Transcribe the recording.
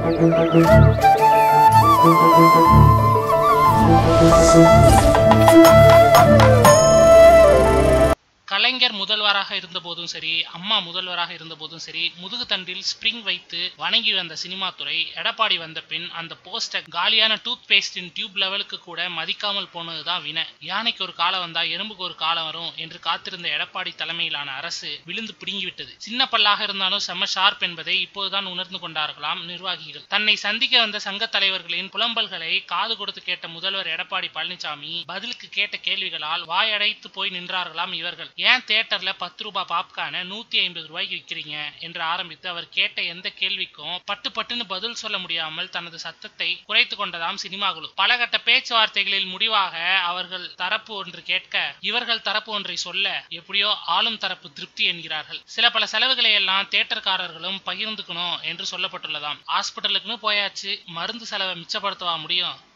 கலைஞர் முதல்வராக இருந்தபோதும் சரி அம்மா முதல்வராக இருந்தபோதும் சரி முதுகு தண்டில் ஸ்பிரிங் வைத்து வணங்கி வந்த சினிமா துறை எடப்பாடி வந்த பின் அந்த போஸ்டர் காலியான டூத் பேஸ்டின் டியூப் லெவலுக்கு கூட மதிக்காமல் போனதுதான் வினை யானைக்கு ஒரு காலம் வந்தா எறும்புக்கு ஒரு காலம் வரும் என்று காத்திருந்த எடப்பாடி தலைமையிலான அரசு விழுந்து பிடுங்கிவிட்டது சின்ன பல்லாக இருந்தாலும் செம்ம ஷார்ப் என்பதை இப்போதுதான் உணர்ந்து கொண்டார்களாம் நிர்வாகிகள் தன்னை சந்திக்க வந்த சங்க தலைவர்களின் புலம்பல்களை காது கொடுத்து கேட்ட முதல்வர் எடப்பாடி பழனிசாமி பதிலுக்கு கேட்ட கேள்விகளால் வாயடைத்து போய் நின்றார்களாம் இவர்கள் ஏன் தியேட்டர்ல பத்து ரூபாய் பாப்கார்னை நூத்தி ஐம்பது ரூபாய்க்கு விற்கிறீங்க என்று ஆரம்பித்து அவர் கேட்ட எந்த கேள்விக்கும் பட்டு பட்டுன்னு பதில் சொல்ல முடியாமல் தனது சத்தத்தை குறைத்து கொண்டதாம் சினிமா குழு பல கட்ட பேச்சுவார்த்தைகளில் முடிவாக அவர்கள் தரப்பு ஒன்று கேட்க இவர்கள் தரப்பு ஒன்றை சொல்ல எப்படியோ ஆளும் தரப்பு திருப்தி என்கிறார்கள் சில பல செலவுகளை எல்லாம் தியேட்டர்காரர்களும் பகிர்ந்துக்கணும் என்று சொல்லப்பட்டுள்ளதாம் ஹாஸ்பிட்டலுக்குன்னு போயாச்சு மருந்து செலவை மிச்சப்படுத்தவா முடியும்